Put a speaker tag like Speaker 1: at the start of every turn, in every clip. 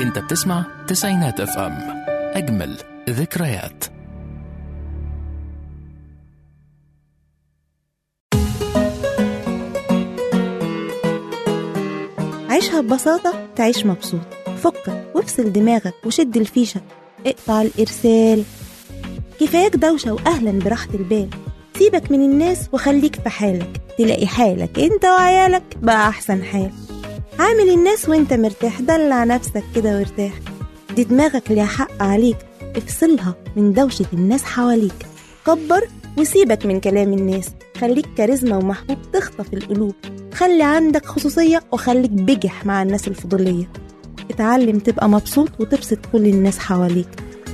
Speaker 1: انت بتسمع تسعينات اف ام اجمل ذكريات
Speaker 2: عيشها ببساطة تعيش مبسوط فكك وافصل دماغك وشد الفيشة اقطع الإرسال كفاياك دوشة وأهلا براحة البال سيبك من الناس وخليك في حالك تلاقي حالك انت وعيالك بقى أحسن حال عامل الناس وانت مرتاح دلع نفسك كده وارتاح دي دماغك ليها حق عليك افصلها من دوشة الناس حواليك كبر وسيبك من كلام الناس خليك كاريزما ومحبوب تخطف القلوب خلي عندك خصوصية وخليك بجح مع الناس الفضولية اتعلم تبقى مبسوط وتبسط كل الناس حواليك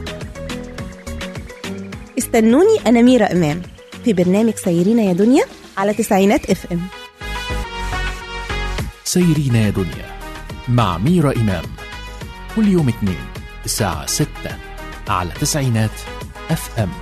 Speaker 2: استنوني أنا ميرا إمام في برنامج سيرينا يا دنيا على تسعينات اف ام
Speaker 1: سيرين يا دنيا مع ميرا إمام كل يوم اثنين الساعة 6 على تسعينات اف ام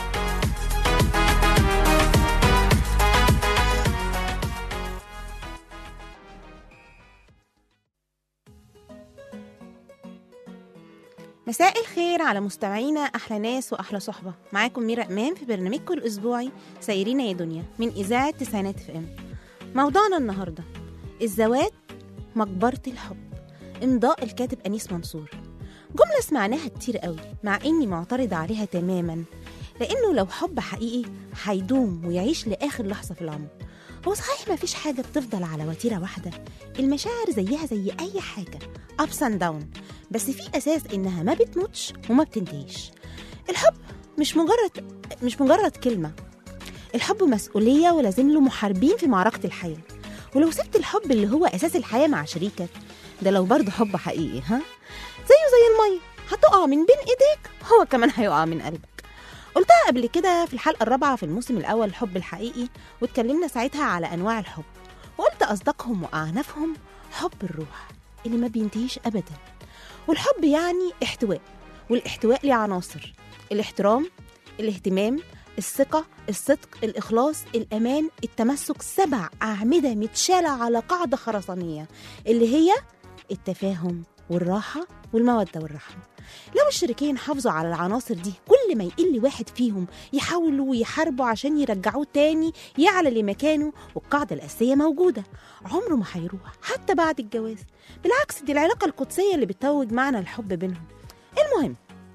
Speaker 2: مساء الخير على مستمعينا احلى ناس واحلى صحبه معاكم ميرا امام في برنامجكم الاسبوعي سايرين يا دنيا من اذاعه تسعينات اف ام موضوعنا النهارده الزواج مقبره الحب امضاء الكاتب انيس منصور جمله سمعناها كتير قوي مع اني معترضه عليها تماما لانه لو حب حقيقي هيدوم ويعيش لاخر لحظه في العمر هو صحيح ما فيش حاجه بتفضل على وتيره واحده المشاعر زيها زي اي حاجه ups and down بس في اساس انها ما بتموتش وما بتنتهيش الحب مش مجرد مش مجرد كلمه الحب مسؤوليه ولازم له محاربين في معركه الحياه ولو سبت الحب اللي هو اساس الحياه مع شريكك ده لو برضه حب حقيقي ها زيه زي الميه هتقع من بين ايديك هو كمان هيقع من قلبك قلتها قبل كده في الحلقه الرابعه في الموسم الاول الحب الحقيقي واتكلمنا ساعتها على انواع الحب وقلت اصدقهم واعنفهم حب الروح اللي ما بينتهيش ابدا والحب يعني احتواء والاحتواء ليه عناصر الاحترام الاهتمام الثقة الصدق الإخلاص الأمان التمسك سبع أعمدة متشالة على قاعدة خرسانية اللي هي التفاهم والراحة والمودة والرحمة لو الشريكين حافظوا على العناصر دي كل ما يقل واحد فيهم يحاولوا يحاربوا عشان يرجعوه تاني يعلى لمكانه والقاعدة الأساسية موجودة عمره ما هيروح حتى بعد الجواز بالعكس دي العلاقة القدسية اللي بتتوج معنى الحب بينهم المهم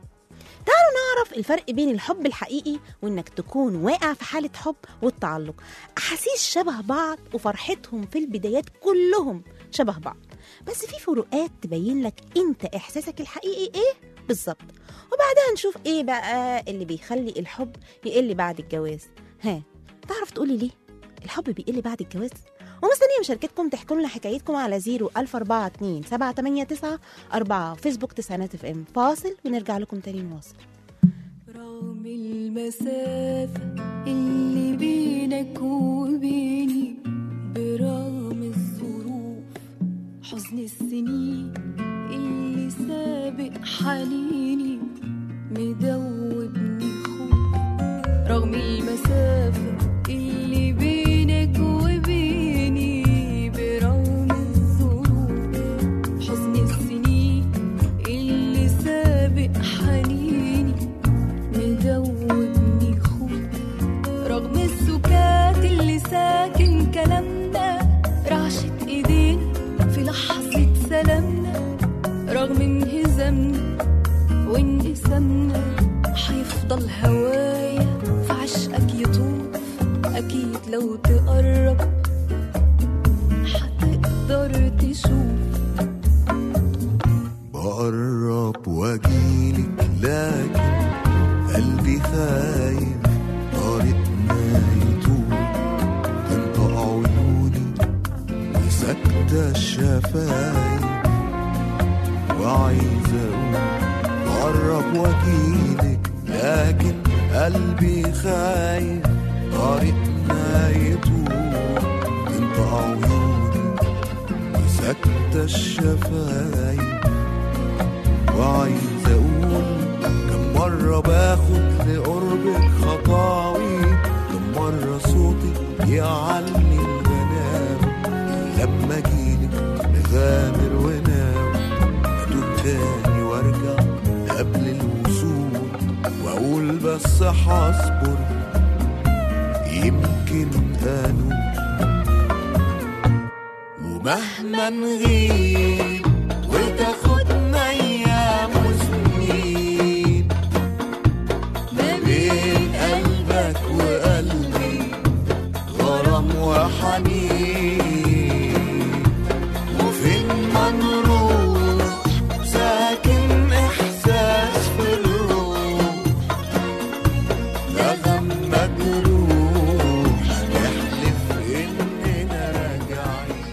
Speaker 2: تعالوا نعرف الفرق بين الحب الحقيقي وانك تكون واقع في حالة حب والتعلق احاسيس شبه بعض وفرحتهم في البدايات كلهم شبه بعض بس في فروقات تبين لك انت احساسك الحقيقي ايه بالظبط وبعدها نشوف ايه بقى اللي بيخلي الحب يقل بعد الجواز ها تعرف تقولي ليه الحب بيقل بعد الجواز ومستنيه مشاركتكم تحكوا لنا حكايتكم على 0 1042 789 4 فيسبوك تسعينات اف ام فاصل ونرجع لكم تاني نواصل
Speaker 3: رغم المسافة اللي بينك وبيني برغم الظروف حزن السنين اللي سابق حنيني مدوبني خوف رغم المسافة اللي بينك وبيني برغم الظروف حزن السنين اللي سابق حنيني مدوبني خوف رغم السكات اللي ساكن كلامنا رعشة ايدينا في لحظة سلامنا رغم انهزامنا وانقسامنا هيفضل هوايا في عشقك يطوف اكيد لو تقرب هتقدر تشوف
Speaker 4: بقرب واجيلك لكن قلبي خايف طريقنا يطول تنطق عيوني وساكتة الشفايف وعايز اقول بقرب واجيلك لكن قلبي خايف طريقنا يطول تنطق عيوني وساكتة الشفايف وعايز اقول كم مرة باخد لقربك خطاوي كم مرة صوتي يعلي الغناوي لما اجيلك نغامر وناوي اتوب بس هصبر يمكن قالوا ومهما نغيب وتاخدنا ايام وسنين
Speaker 3: ما
Speaker 4: بين قلبك وقلبي غرام وحنين وفين ما نروح ساكن احساس في الروح نغم مجروح نحلف اننا راجعين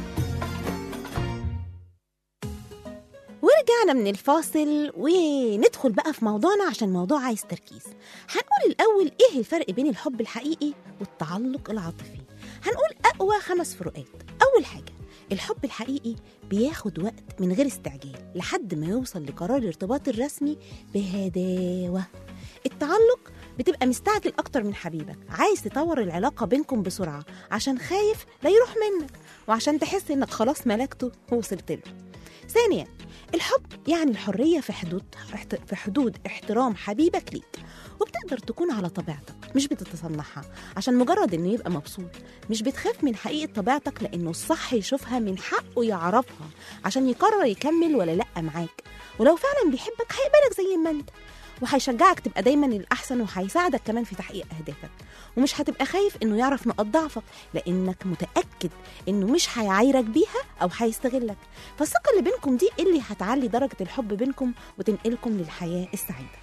Speaker 2: ورجعنا من الفاصل وندخل بقى في موضوعنا عشان موضوع عايز تركيز هنقول الأول إيه الفرق بين الحب الحقيقي والتعلق العاطفي هنقول أقوى خمس فروقات أول حاجة الحب الحقيقي بياخد وقت من غير استعجال لحد ما يوصل لقرار الارتباط الرسمي بهداوة التعلق بتبقى مستعجل أكتر من حبيبك عايز تطور العلاقة بينكم بسرعة عشان خايف لا يروح منك وعشان تحس إنك خلاص ملكته ووصلت له ثانيا الحب يعني الحرية في حدود في حدود احترام حبيبك ليك وبتقدر تكون على طبيعتك مش بتتصنعها عشان مجرد انه يبقى مبسوط مش بتخاف من حقيقة طبيعتك لانه الصح يشوفها من حقه يعرفها عشان يقرر يكمل ولا لا معاك ولو فعلا بيحبك هيقبلك زي ما انت وهيشجعك تبقى دايما الأحسن وهيساعدك كمان في تحقيق أهدافك ومش هتبقى خايف إنه يعرف نقاط ضعفك لأنك متأكد إنه مش هيعايرك بيها أو هيستغلك فالثقة اللي بينكم دي اللي هتعلي درجة الحب بينكم وتنقلكم للحياة السعيدة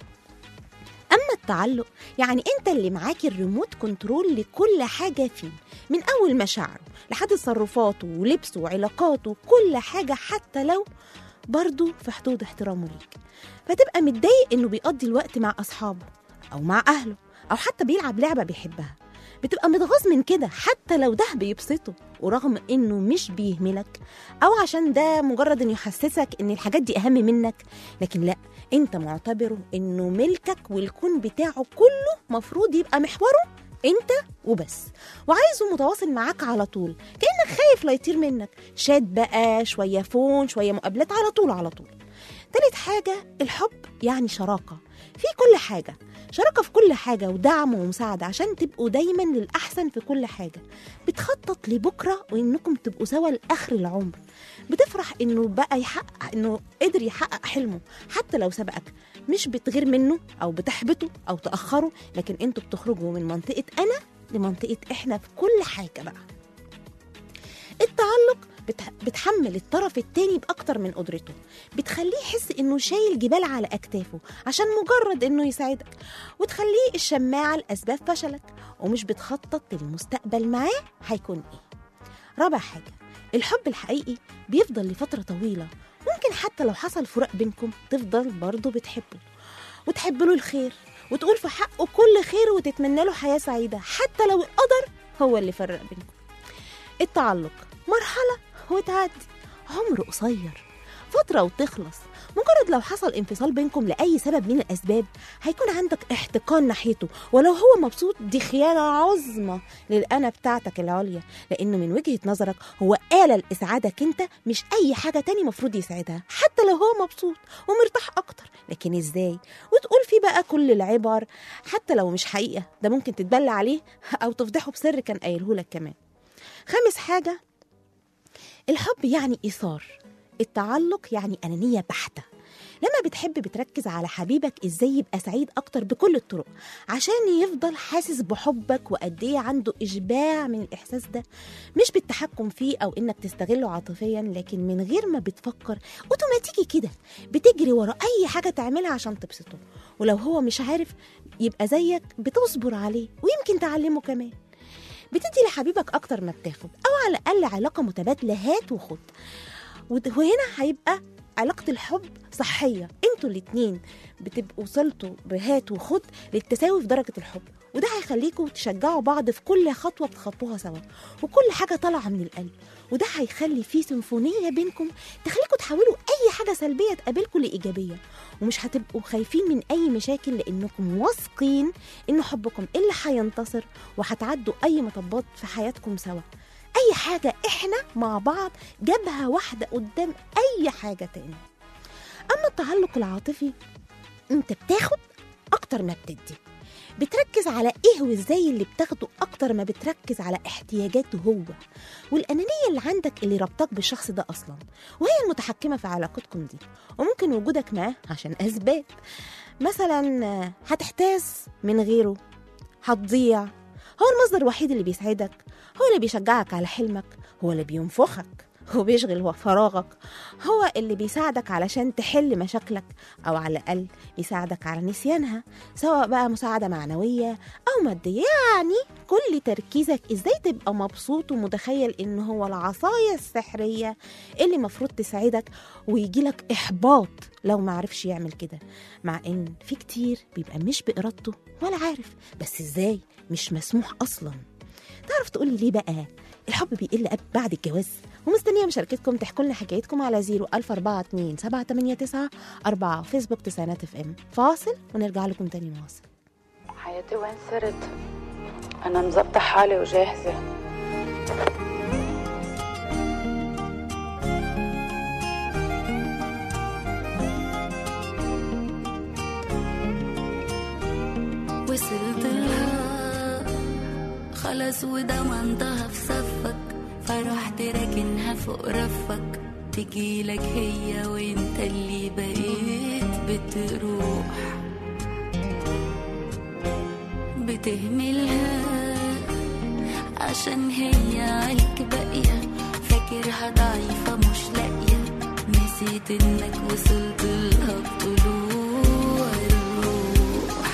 Speaker 2: أما التعلق يعني أنت اللي معاك الريموت كنترول لكل حاجة فيه من أول مشاعره لحد تصرفاته ولبسه وعلاقاته كل حاجة حتى لو برضه في حدود احترامه ليك فتبقى متضايق إنه بيقضي الوقت مع أصحابه أو مع أهله أو حتى بيلعب لعبة بيحبها بتبقى متغاظ من كده حتى لو ده بيبسطه ورغم انه مش بيهملك او عشان ده مجرد انه يحسسك ان الحاجات دي اهم منك لكن لا انت معتبره انه ملكك والكون بتاعه كله مفروض يبقى محوره انت وبس وعايزه متواصل معاك على طول كانك خايف لا يطير منك شات بقى شويه فون شويه مقابلات على طول على طول تالت حاجه الحب يعني شراكه في كل حاجه شراكه في كل حاجه ودعم ومساعده عشان تبقوا دايما للاحسن في كل حاجه بتخطط لبكره وانكم تبقوا سوا لاخر العمر بتفرح انه بقى يحقق انه قدر يحقق حلمه حتى لو سبقك مش بتغير منه او بتحبطه او تاخره لكن انتوا بتخرجوا من منطقه انا لمنطقه احنا في كل حاجه بقى التعلق بتح- بتحمل الطرف التاني بأكتر من قدرته بتخليه يحس إنه شايل جبال على أكتافه عشان مجرد إنه يساعدك وتخليه الشماعة لأسباب فشلك ومش بتخطط للمستقبل معاه هيكون إيه رابع حاجة الحب الحقيقي بيفضل لفترة طويلة ممكن حتى لو حصل فراق بينكم تفضل برضه بتحبه وتحب له الخير وتقول في حقه كل خير وتتمنى له حياة سعيدة حتى لو القدر هو اللي فرق بينكم التعلق مرحلة وتعدي عمر قصير فترة وتخلص مجرد لو حصل انفصال بينكم لأي سبب من الأسباب هيكون عندك احتقان ناحيته ولو هو مبسوط دي خيانة عظمى للأنا بتاعتك العليا لأنه من وجهة نظرك هو آلة لإسعادك أنت مش أي حاجة تاني مفروض يسعدها حتى لو هو مبسوط ومرتاح أكتر لكن إزاي وتقول فيه بقى كل العبر حتى لو مش حقيقة ده ممكن تتبلى عليه أو تفضحه بسر كان قايله لك كمان خامس حاجة الحب يعني إيثار التعلق يعني أنانية بحتة لما بتحب بتركز على حبيبك ازاي يبقى سعيد اكتر بكل الطرق عشان يفضل حاسس بحبك وقد ايه عنده اشباع من الاحساس ده مش بالتحكم فيه او انك تستغله عاطفيا لكن من غير ما بتفكر اوتوماتيكي كده بتجري ورا اي حاجه تعملها عشان تبسطه ولو هو مش عارف يبقى زيك بتصبر عليه ويمكن تعلمه كمان بتدي لحبيبك اكتر ما بتاخد او على الاقل علاقه متبادله هات وخد وده- وهنا هيبقى علاقة الحب صحية انتوا الاتنين بتبقوا وصلتوا بهات وخد للتساوي في درجة الحب وده هيخليكوا تشجعوا بعض في كل خطوة بتخطوها سوا وكل حاجة طالعة من القلب وده هيخلي في سيمفونية بينكم تخليكوا تحولوا أي حاجة سلبية تقابلكوا لإيجابية ومش هتبقوا خايفين من أي مشاكل لأنكم واثقين إن حبكم اللي هينتصر وهتعدوا أي مطبات في حياتكم سوا اي حاجه احنا مع بعض جبهه واحده قدام اي حاجه تاني اما التعلق العاطفي انت بتاخد اكتر ما بتدي بتركز على ايه وازاي اللي بتاخده اكتر ما بتركز على احتياجاته هو والانانيه اللي عندك اللي ربطك بالشخص ده اصلا وهي المتحكمه في علاقتكم دي وممكن وجودك معاه عشان اسباب مثلا آه، هتحتاس من غيره هتضيع هو المصدر الوحيد اللي بيسعدك هو اللي بيشجعك على حلمك هو اللي بينفخك هو بيشغل فراغك هو اللي بيساعدك علشان تحل مشاكلك أو على الأقل يساعدك على نسيانها سواء بقى مساعدة معنوية أو مادية يعني كل تركيزك إزاي تبقى مبسوط ومتخيل إن هو العصاية السحرية اللي مفروض تساعدك ويجيلك إحباط لو معرفش يعمل كده مع إن في كتير بيبقى مش بإرادته ولا عارف بس إزاي مش مسموح أصلاً تعرف تقولي ليه بقى الحب بيقل أب بعد الجواز ومستنية مشاركتكم تحكوا لنا حكايتكم على 0 1042 789 4 فيسبوك تسعينات اف ام فاصل ونرجع لكم تاني نواصل
Speaker 5: حياتي وين صرت انا مظبطه حالي وجاهزه
Speaker 3: وصلت لها خلاص وده منطقها في صفك فرحت راكنها فوق رفك تجيلك هي وانت اللي بقيت بتروح بتهملها عشان هي عليك باقية فاكرها ضعيفة مش لاقية نسيت انك وصلت لها بطلوع الروح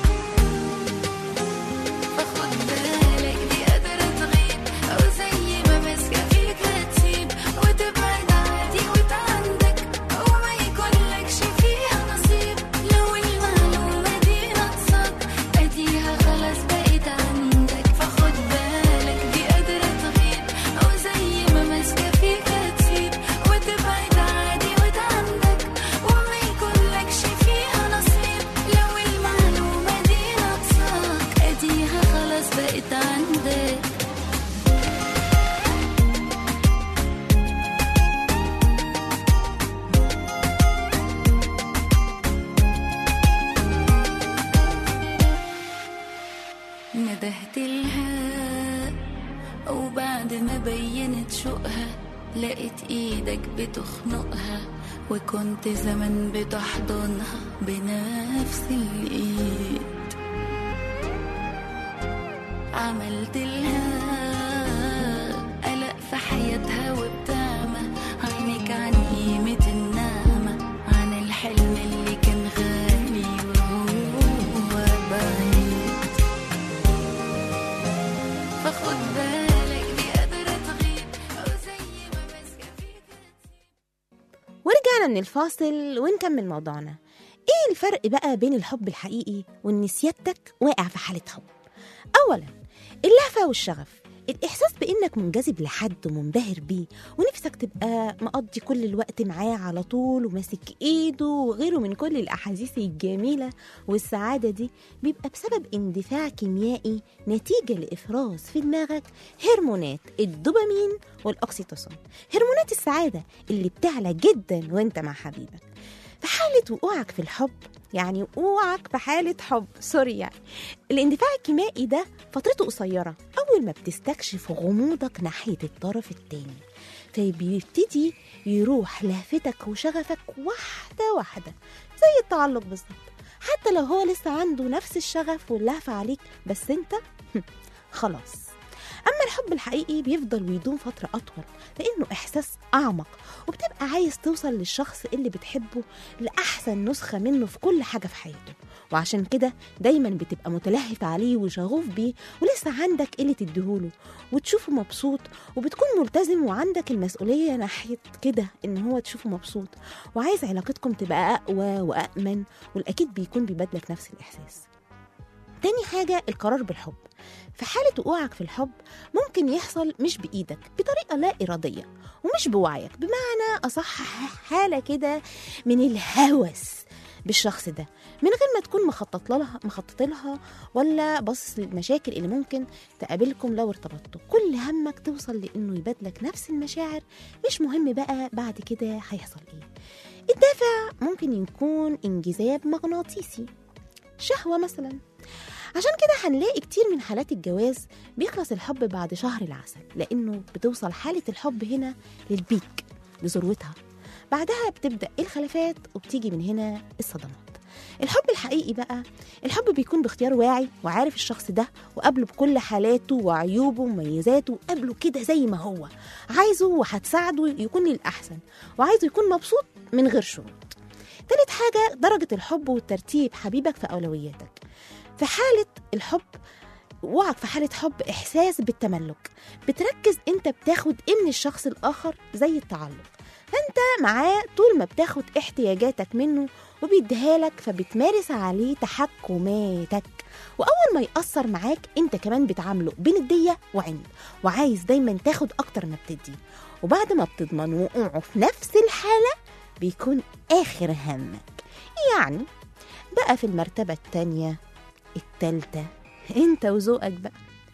Speaker 3: فخد بالك دي قادرة تغيب أو زي ما ماسكة فيك هتسيب وتبعد عادي وتعندك أو ما يكونلكش فيها نصيب لو المعلومة دي ناقصاك أديها خلاص بقت عندك فخد بالك دي قادرة تغيب أو زي ما ماسكة فيك هتسيب وتبعد عادي وتعندك وما يكونلكش فيها نصيب لو المعلومة دي ناقصاك أديها خلاص بقت عندك ندهت لها وبعد ما بينت شوقها لقيت ايدك بتخنقها وكنت زمان بتحضنها بنفس الايد عملت لها قلق في حياتها وبتعمى عينك عن قيمة النعمة عن الحلم اللي كان غالي وهو بعيد فخد بالك دي قادرة تغيب أو زي ما ماسكة فيك
Speaker 2: ورجعنا من الفاصل ونكمل موضوعنا ايه الفرق بقى بين الحب الحقيقي وان سيادتك واقع في حالة حب اولا اللهفة والشغف الإحساس بإنك منجذب لحد ومنبهر بيه ونفسك تبقى مقضي كل الوقت معاه على طول وماسك إيده وغيره من كل الأحاسيس الجميلة والسعادة دي بيبقى بسبب اندفاع كيميائي نتيجة لإفراز في دماغك هرمونات الدوبامين والأكسيتوسين هرمونات السعادة اللي بتعلى جدا وانت مع حبيبك في حالة وقوعك في الحب يعني وقوعك في حالة حب سوري يعني الاندفاع الكيميائي ده فترته قصيرة أول ما بتستكشف غموضك ناحية الطرف التاني فبيبتدي يروح لهفتك وشغفك واحدة واحدة زي التعلق بالظبط حتى لو هو لسه عنده نفس الشغف واللهفة عليك بس انت خلاص أما الحب الحقيقي بيفضل ويدوم فترة أطول لأنه إحساس أعمق وبتبقى عايز توصل للشخص اللي بتحبه لأحسن نسخة منه في كل حاجة في حياته وعشان كده دايما بتبقى متلهف عليه وشغوف بيه ولسه عندك اللي تديهوله وتشوفه مبسوط وبتكون ملتزم وعندك المسؤولية ناحية كده إن هو تشوفه مبسوط وعايز علاقتكم تبقى أقوى وأأمن والأكيد بيكون بيبادلك نفس الإحساس تاني حاجة القرار بالحب في حالة وقوعك في الحب ممكن يحصل مش بإيدك بطريقة لا إرادية ومش بوعيك بمعنى أصح حالة كده من الهوس بالشخص ده من غير ما تكون مخطط لها مخطط لها ولا باصص للمشاكل اللي ممكن تقابلكم لو ارتبطتوا كل همك توصل لانه يبادلك نفس المشاعر مش مهم بقى بعد كده هيحصل ايه الدافع ممكن يكون انجذاب مغناطيسي شهوة مثلا عشان كده هنلاقي كتير من حالات الجواز بيخلص الحب بعد شهر العسل لأنه بتوصل حالة الحب هنا للبيك لذروتها بعدها بتبدأ الخلافات وبتيجي من هنا الصدمات الحب الحقيقي بقى الحب بيكون باختيار واعي وعارف الشخص ده وقابله بكل حالاته وعيوبه ومميزاته قابله كده زي ما هو عايزه وهتساعده يكون للأحسن وعايزه يكون مبسوط من غير شروط تالت حاجة درجة الحب والترتيب حبيبك في أولوياتك في حالة الحب وقعك في حالة حب إحساس بالتملك بتركز أنت بتاخد إيه من الشخص الآخر زي التعلق فأنت معاه طول ما بتاخد احتياجاتك منه وبيديها لك فبتمارس عليه تحكماتك وأول ما يأثر معاك أنت كمان بتعامله بندية وعند وعايز دايما تاخد أكتر ما بتدي وبعد ما بتضمن وقوعه في نفس الحالة بيكون آخر همك يعني بقى في المرتبة التانية التالتة انت وذوقك بقى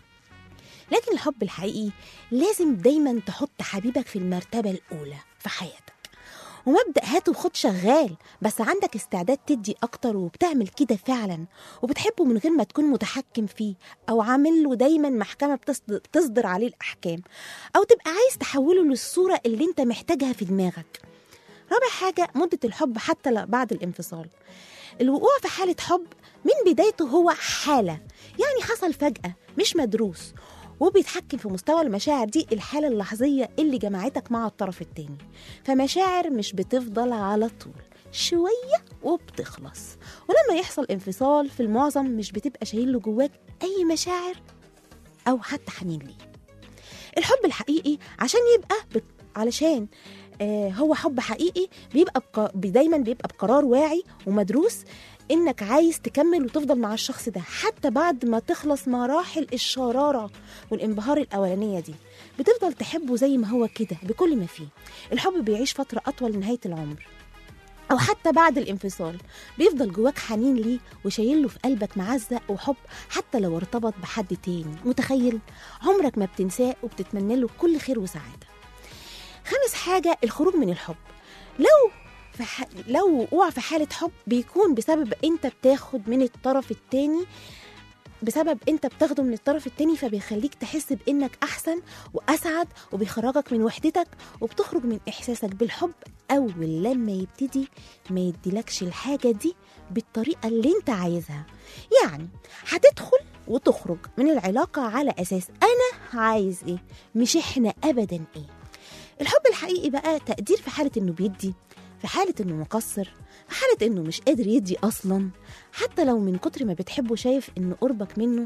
Speaker 2: لكن الحب الحقيقي لازم دايما تحط حبيبك في المرتبة الأولى في حياتك ومبدأ هات وخد شغال بس عندك استعداد تدي أكتر وبتعمل كده فعلا وبتحبه من غير ما تكون متحكم فيه أو عامل له دايما محكمة بتصدر, تصدر عليه الأحكام أو تبقى عايز تحوله للصورة اللي انت محتاجها في دماغك رابع حاجة مدة الحب حتى ل- بعد الانفصال الوقوع في حالة حب من بدايته هو حالة يعني حصل فجأة مش مدروس وبيتحكم في مستوى المشاعر دي الحالة اللحظية اللي جمعتك مع الطرف التاني فمشاعر مش بتفضل على طول شوية وبتخلص ولما يحصل انفصال في المعظم مش بتبقى شايل له جواك أي مشاعر أو حتى حنين ليه الحب الحقيقي عشان يبقى بت... علشان آه هو حب حقيقي بيبقى بق... دايما بيبقى بقرار واعي ومدروس انك عايز تكمل وتفضل مع الشخص ده حتى بعد ما تخلص مراحل الشرارة والانبهار الأولانية دي بتفضل تحبه زي ما هو كده بكل ما فيه الحب بيعيش فترة أطول لنهاية العمر أو حتى بعد الانفصال بيفضل جواك حنين ليه وشايل له في قلبك معزة وحب حتى لو ارتبط بحد تاني متخيل عمرك ما بتنساه وبتتمنى له كل خير وسعادة خامس حاجة الخروج من الحب لو في ح... لو وقوع في حالة حب بيكون بسبب انت بتاخد من الطرف التاني بسبب انت بتاخده من الطرف التاني فبيخليك تحس بانك احسن واسعد وبيخرجك من وحدتك وبتخرج من احساسك بالحب اول لما يبتدي ما يديلكش الحاجة دي بالطريقة اللي انت عايزها يعني هتدخل وتخرج من العلاقة على اساس انا عايز ايه مش احنا ابدا ايه الحب الحقيقي بقى تقدير في حالة انه بيدي في حالة انه مقصر في حالة انه مش قادر يدي اصلا حتى لو من كتر ما بتحبه شايف ان قربك منه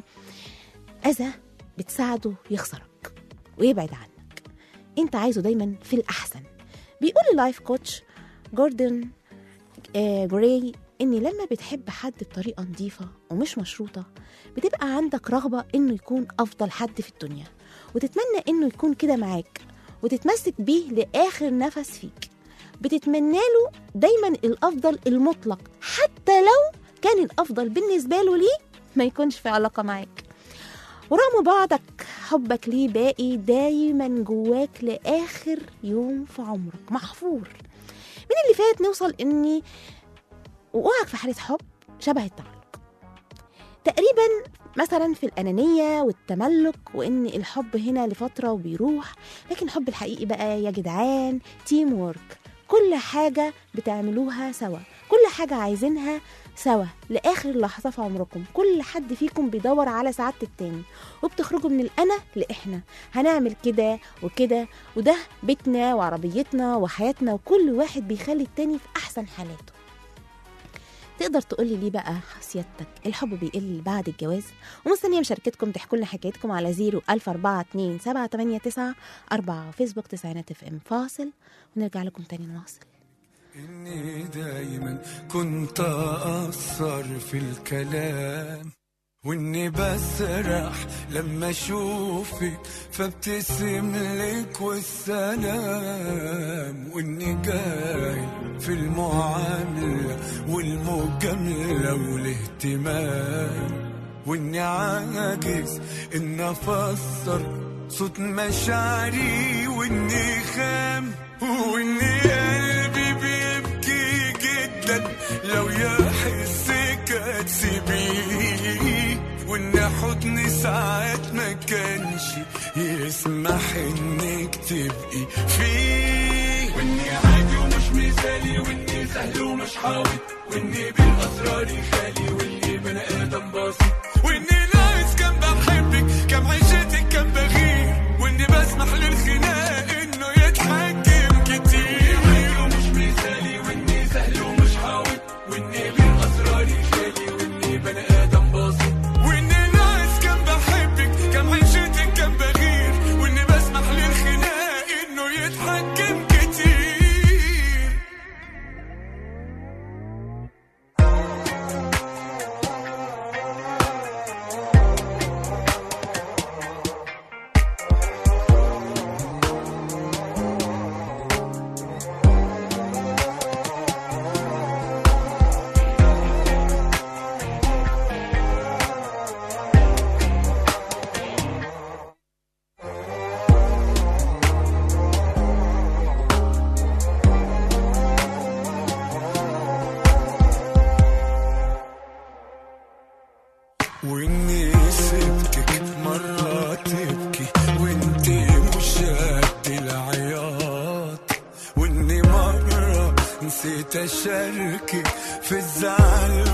Speaker 2: اذى بتساعده يخسرك ويبعد عنك انت عايزه دايما في الاحسن بيقول اللايف كوتش جوردن آه جراي ان لما بتحب حد بطريقه نظيفه ومش مشروطه بتبقى عندك رغبه انه يكون افضل حد في الدنيا وتتمنى انه يكون كده معاك وتتمسك بيه لاخر نفس فيك بتتمنى له دايما الافضل المطلق حتى لو كان الافضل بالنسبه له ليه ما يكونش في علاقه معاك ورغم بعدك حبك ليه باقي دايما جواك لاخر يوم في عمرك محفور من اللي فات نوصل اني وقوعك في حاله حب شبه التعلق تقريبا مثلا في الأنانية والتملك وإن الحب هنا لفترة وبيروح لكن الحب الحقيقي بقى يا جدعان تيم وورك كل حاجة بتعملوها سوا كل حاجة عايزينها سوا لآخر لحظة في عمركم كل حد فيكم بيدور على سعادة التاني وبتخرجوا من الأنا لإحنا هنعمل كده وكده وده بيتنا وعربيتنا وحياتنا وكل واحد بيخلي التاني في أحسن حالاته تقدر تقولي ليه بقى سيادتك الحب بيقل بعد الجواز ومستنيه مشاركتكم تحكوا لنا حكايتكم على 0 1000 4 7 8 9 4 فيسبوك تسعينات اف ام فاصل ونرجع لكم تاني نواصل
Speaker 4: إني دايما كنت أقصر في الكلام وإني بسرح لما أشوفك فابتسم لك والسلام وإني جاي في المعاملة والمجاملة والاهتمام وإني عاجز إن أفسر صوت مشاعري وإني خام وإني قلبي بيبكي جدا لو يحسك هتسيبيه يسمح انك تبقي فيه واني عادي ومش مثالي واني سهل ومش حاوط واني بالاسرار خالي واني بني ادم بسيط واني ناقص كان بحبك كم عيشتك كان بغير واني بسمح للخناق انه يتحكم كتير ومش مثالي واني سهل ومش حاوط واني بالاسرار خالي واني بني ادم بسيط واني ناقص كان بحبك كم عيشتك كان بغير واني بسمح للخناق انه يتحكم كتير واني سبتك مرة تبكي وانتي مش قد العياط واني مرة نسيت اشاركك في الزعل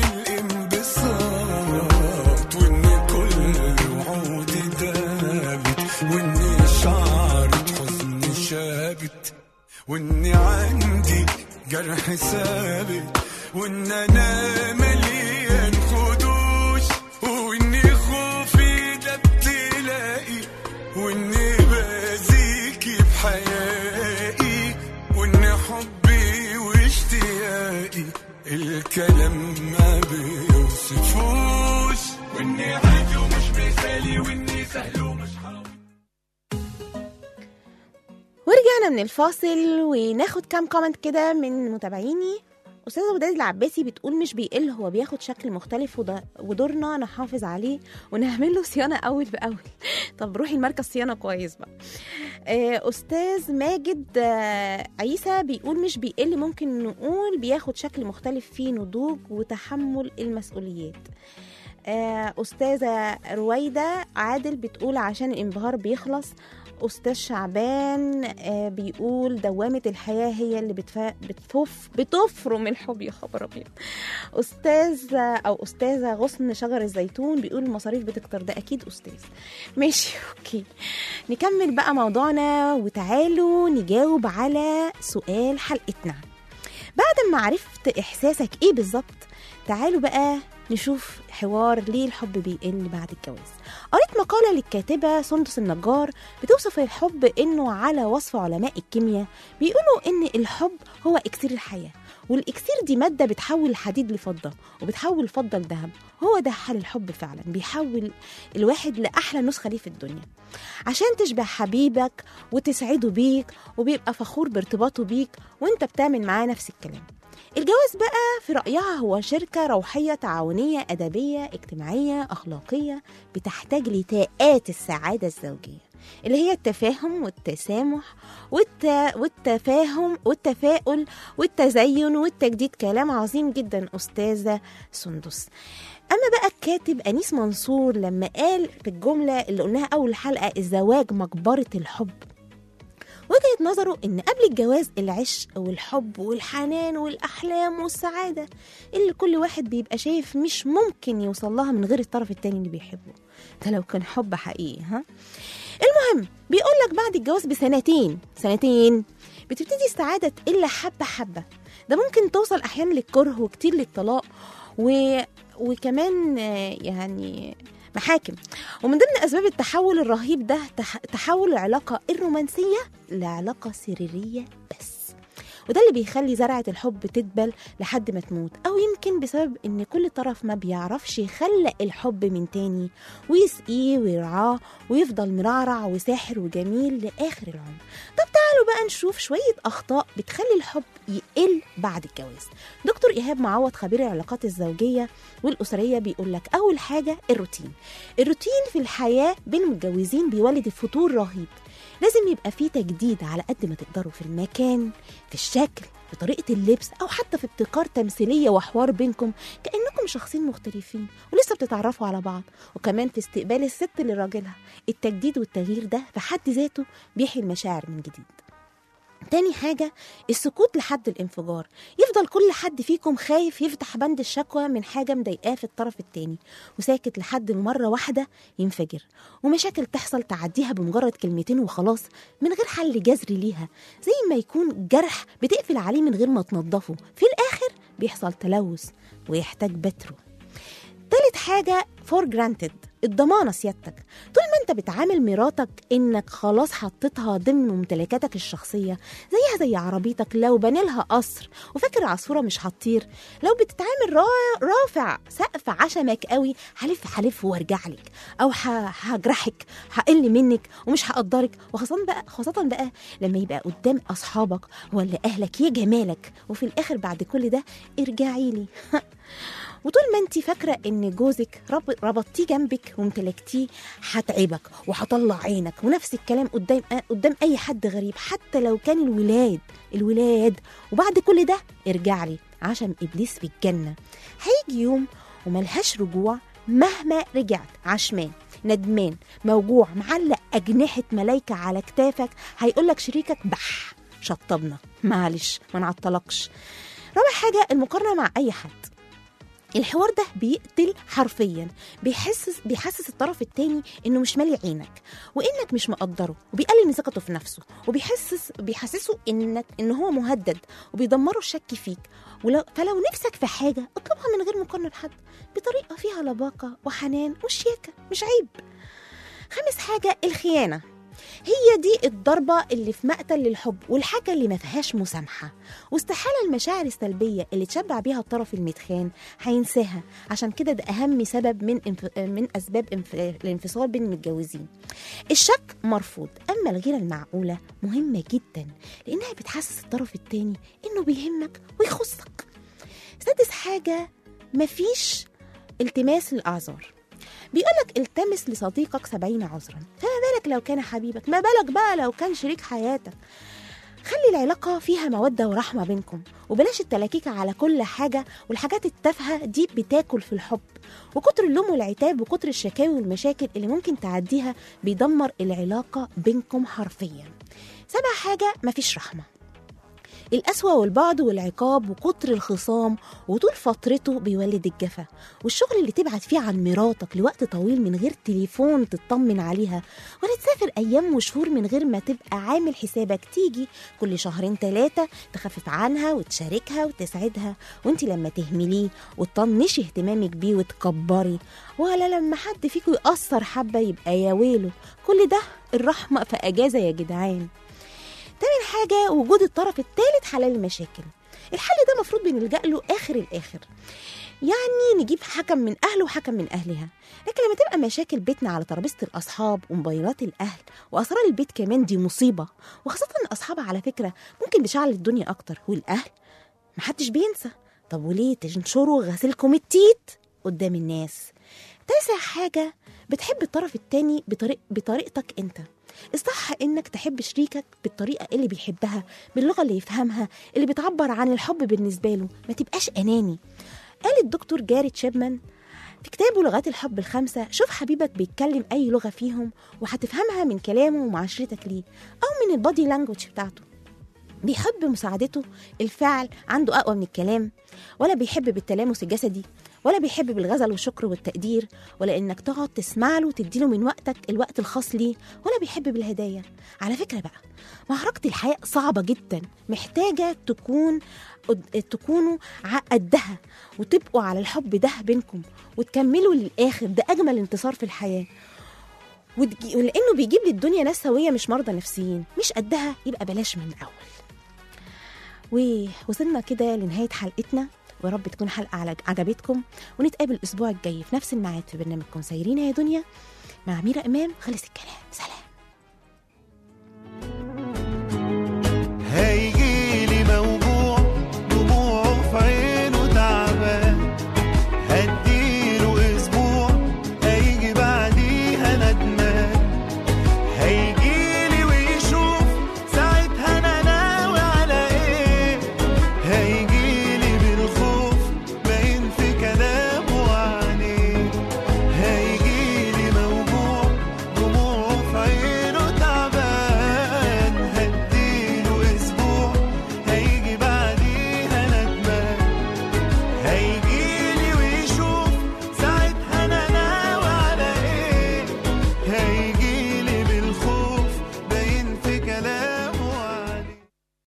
Speaker 4: والانبساط واني كل وعودي دابت واني شعرة حزني شابت واني عندي جرح ثابت وان انا مليان خدوش واني خوفي ده ابتلائي واني بازيكي بحيائي وان حبي واشتياقي الكلام ما بيوصفوش واني عادي ومش مثالي واني سهل ومش حاوي
Speaker 2: ورجعنا من الفاصل وناخد كام كومنت كده من متابعيني استاذه وداد العباسي بتقول مش بيقل هو بياخد شكل مختلف وده- ودورنا نحافظ عليه ونعمل له صيانه اول باول طب روحي المركز صيانه كويس بقى آه، استاذ ماجد آه، عيسى بيقول مش بيقل ممكن نقول بياخد شكل مختلف فيه نضوج وتحمل المسؤوليات آه، أستاذة رويدة عادل بتقول عشان الانبهار بيخلص أستاذ شعبان آه، بيقول دوامة الحياة هي اللي بتف... بتف... بتفرم الحب يا خبر أبيض أستاذ أو أستاذة غصن شجر الزيتون بيقول المصاريف بتكتر ده أكيد أستاذ ماشي أوكي نكمل بقى موضوعنا وتعالوا نجاوب على سؤال حلقتنا بعد ما عرفت إحساسك إيه بالظبط تعالوا بقى نشوف حوار ليه الحب بيقل بعد الجواز قريت مقالة للكاتبة سندس النجار بتوصف الحب إنه على وصف علماء الكيمياء بيقولوا إن الحب هو إكسير الحياة والإكسير دي مادة بتحول الحديد لفضة وبتحول الفضة لذهب هو ده حال الحب فعلا بيحول الواحد لأحلى نسخة ليه في الدنيا عشان تشبع حبيبك وتسعده بيك وبيبقى فخور بارتباطه بيك وانت بتعمل معاه نفس الكلام الجواز بقى في رأيها هو شركة روحية تعاونية أدبية اجتماعية أخلاقية بتحتاج لتاءات السعادة الزوجية اللي هي التفاهم والتسامح والت... والتفاهم والتفاؤل والتزين والتجديد كلام عظيم جدا أستاذة سندس أما بقى الكاتب أنيس منصور لما قال في الجملة اللي قلناها أول حلقة الزواج مقبرة الحب وجهة نظره إن قبل الجواز العشق والحب والحنان والأحلام والسعادة اللي كل واحد بيبقى شايف مش ممكن يوصل لها من غير الطرف التاني اللي بيحبه ده لو كان حب حقيقي ها المهم بيقول لك بعد الجواز بسنتين سنتين بتبتدي السعادة تقل حبة حبة ده ممكن توصل أحيانا للكره وكتير للطلاق و... وكمان آه، يعني محاكم ومن ضمن أسباب التحول الرهيب ده تح... تحول العلاقة الرومانسية لعلاقة سريرية بس وده اللي بيخلي زرعة الحب تدبل لحد ما تموت أو يمكن بسبب إن كل طرف ما بيعرفش يخلق الحب من تاني ويسقيه ويرعاه ويفضل مرعرع وساحر وجميل لآخر العمر طب تعالوا بقى نشوف شوية أخطاء بتخلي الحب يقل بعد الجواز دكتور إيهاب معوض خبير العلاقات الزوجية والأسرية بيقول لك أول حاجة الروتين الروتين في الحياة بين المتجوزين بيولد فتور رهيب لازم يبقى فيه تجديد على قد ما تقدروا في المكان في الشكل في طريقة اللبس أو حتى في ابتكار تمثيلية وحوار بينكم كأنكم شخصين مختلفين ولسه بتتعرفوا على بعض وكمان في استقبال الست لراجلها التجديد والتغيير ده في حد ذاته بيحيي المشاعر من جديد تاني حاجة السكوت لحد الانفجار يفضل كل حد فيكم خايف يفتح بند الشكوى من حاجة مضايقاه في الطرف التاني وساكت لحد ما مرة واحدة ينفجر ومشاكل تحصل تعديها بمجرد كلمتين وخلاص من غير حل جذري ليها زي ما يكون جرح بتقفل عليه من غير ما تنضفه في الآخر بيحصل تلوث ويحتاج بترو تالت حاجة فور جرانتد الضمانة سيادتك طول ما انت بتعامل مراتك انك خلاص حطيتها ضمن ممتلكاتك الشخصية زيها زي عربيتك لو بنيلها قصر وفاكر عصفورة مش هتطير لو بتتعامل را- رافع سقف عشمك قوي هلف هلف وارجع لك او ه- هجرحك هقل منك ومش هقدرك وخاصة بقى خاصة بقى لما يبقى قدام اصحابك ولا اهلك يا جمالك وفي الاخر بعد كل ده ارجعي لي وطول ما انت فاكره ان جوزك رب- ربطتيه جنبك وامتلكتيه هتعبك وهطلع عينك ونفس الكلام قدام قدام اي حد غريب حتى لو كان الولاد الولاد وبعد كل ده ارجع لي عشان ابليس في الجنه هيجي يوم وملهاش رجوع مهما رجعت عشمان ندمان موجوع معلق أجنحة ملايكة على كتافك هيقولك شريكك بح شطبنا معلش ما نعطلكش رابع حاجة المقارنة مع أي حد الحوار ده بيقتل حرفيا بيحسس بيحسس الطرف التاني انه مش مالي عينك وانك مش مقدره وبيقلل من ثقته في نفسه وبيحسس بيحسسه انك ان هو مهدد وبيدمره الشك فيك ولو فلو نفسك في حاجه اطلبها من غير مقارنه لحد بطريقه فيها لباقه وحنان وشياكه مش عيب خامس حاجه الخيانه هي دي الضربة اللي في مقتل للحب والحاجة اللي ما فيهاش مسامحة واستحالة المشاعر السلبية اللي تشبع بيها الطرف المتخان هينساها عشان كده ده أهم سبب من انف... من أسباب انف... الانفصال بين المتجوزين الشك مرفوض أما الغيرة المعقولة مهمة جدا لأنها بتحسس الطرف التاني إنه بيهمك ويخصك سادس حاجة مفيش التماس الأعذار بيقولك التمس لصديقك سبعين عذرا فما بالك لو كان حبيبك ما بالك بقى لو كان شريك حياتك خلي العلاقة فيها مودة ورحمة بينكم وبلاش التلاكيك على كل حاجة والحاجات التافهة دي بتاكل في الحب وكتر اللوم والعتاب وكتر الشكاوي والمشاكل اللي ممكن تعديها بيدمر العلاقة بينكم حرفيا سابع حاجة مفيش رحمة القسوة والبعد والعقاب وكتر الخصام وطول فترته بيولد الجفا والشغل اللي تبعت فيه عن مراتك لوقت طويل من غير تليفون تطمن عليها ولا تسافر أيام وشهور من غير ما تبقى عامل حسابك تيجي كل شهرين ثلاثة تخفف عنها وتشاركها وتسعدها وانت لما تهمليه وتطنشي اهتمامك بيه وتكبري ولا لما حد فيكم يقصر حبة يبقى يا ويله كل ده الرحمة في أجازة يا جدعان تامن حاجة وجود الطرف الثالث حلال المشاكل الحل ده مفروض بنلجأ له آخر الآخر يعني نجيب حكم من أهله وحكم من أهلها لكن لما تبقى مشاكل بيتنا على ترابيزة الأصحاب وموبايلات الأهل وأسرار البيت كمان دي مصيبة وخاصة إن أصحابها على فكرة ممكن بيشعل الدنيا أكتر والأهل محدش بينسى طب وليه تنشروا غسيلكم التيت قدام الناس تاسع حاجة بتحب الطرف التاني بطريق بطريقتك انت الصح انك تحب شريكك بالطريقة اللي بيحبها باللغة اللي يفهمها اللي بتعبر عن الحب بالنسبة له ما تبقاش أناني قال الدكتور جاري تشيبمان في كتابه لغات الحب الخمسة شوف حبيبك بيتكلم أي لغة فيهم وهتفهمها من كلامه ومعاشرتك ليه أو من البادي لانجوج بتاعته بيحب مساعدته الفعل عنده أقوى من الكلام ولا بيحب بالتلامس الجسدي ولا بيحب بالغزل والشكر والتقدير ولا انك تقعد تسمع له وتديله من وقتك الوقت الخاص ليه ولا بيحب بالهدايا على فكره بقى معركه الحياه صعبه جدا محتاجه تكون قد- تكونوا ع- قدها وتبقوا على الحب ده بينكم وتكملوا للاخر ده اجمل انتصار في الحياه وتجي... ولانه بيجيب للدنيا ناس سويه مش مرضى نفسيين مش قدها يبقى بلاش من الاول ووصلنا كده لنهايه حلقتنا ويا رب تكون حلقه على عجبتكم ونتقابل الاسبوع الجاي في نفس الميعاد في برنامجكم سايرين يا دنيا مع ميرا امام خلص الكلام سلام